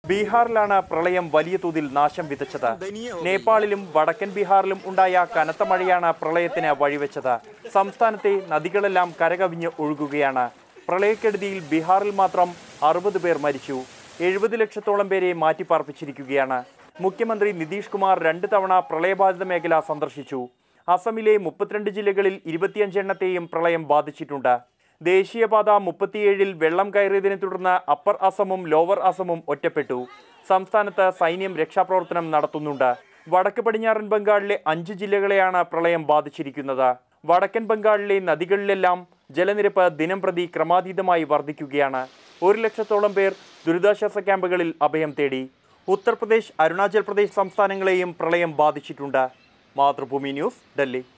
ബീഹാറിലാണ് പ്രളയം വലിയ തോതിൽ നാശം വിതച്ചത് നേപ്പാളിലും വടക്കൻ ബീഹാറിലും ഉണ്ടായ കനത്ത മഴയാണ് പ്രളയത്തിന് വഴിവെച്ചത് സംസ്ഥാനത്തെ നദികളെല്ലാം കരകവിഞ്ഞ് ഒഴുകുകയാണ് പ്രളയക്കെടുതിയിൽ ബീഹാറിൽ മാത്രം അറുപത് പേർ മരിച്ചു എഴുപത് ലക്ഷത്തോളം പേരെ മാറ്റിപ്പാർപ്പിച്ചിരിക്കുകയാണ് മുഖ്യമന്ത്രി നിതീഷ് കുമാർ രണ്ട് തവണ പ്രളയബാധിത മേഖല സന്ദർശിച്ചു അസമിലെ മുപ്പത്തിരണ്ട് ജില്ലകളിൽ ഇരുപത്തിയഞ്ച് എണ്ണത്തെയും പ്രളയം ബാധിച്ചിട്ടുണ്ട് ദേശീയപാത മുപ്പത്തിയേഴിൽ വെള്ളം കയറിയതിനെ തുടർന്ന് അപ്പർ അസമും ലോവർ അസമും ഒറ്റപ്പെട്ടു സംസ്ഥാനത്ത് സൈന്യം രക്ഷാപ്രവർത്തനം നടത്തുന്നുണ്ട് വടക്ക് പടിഞ്ഞാറൻ ബംഗാളിലെ അഞ്ച് ജില്ലകളെയാണ് പ്രളയം ബാധിച്ചിരിക്കുന്നത് വടക്കൻ ബംഗാളിലെ നദികളിലെല്ലാം ജലനിരപ്പ് ദിനം പ്രതി ക്രമാതീതമായി വർദ്ധിക്കുകയാണ് ഒരു ലക്ഷത്തോളം പേർ ദുരിതാശ്വാസ ക്യാമ്പുകളിൽ അഭയം തേടി ഉത്തർപ്രദേശ് അരുണാചൽ പ്രദേശ് സംസ്ഥാനങ്ങളെയും പ്രളയം ബാധിച്ചിട്ടുണ്ട് മാതൃഭൂമി ന്യൂസ് ഡൽഹി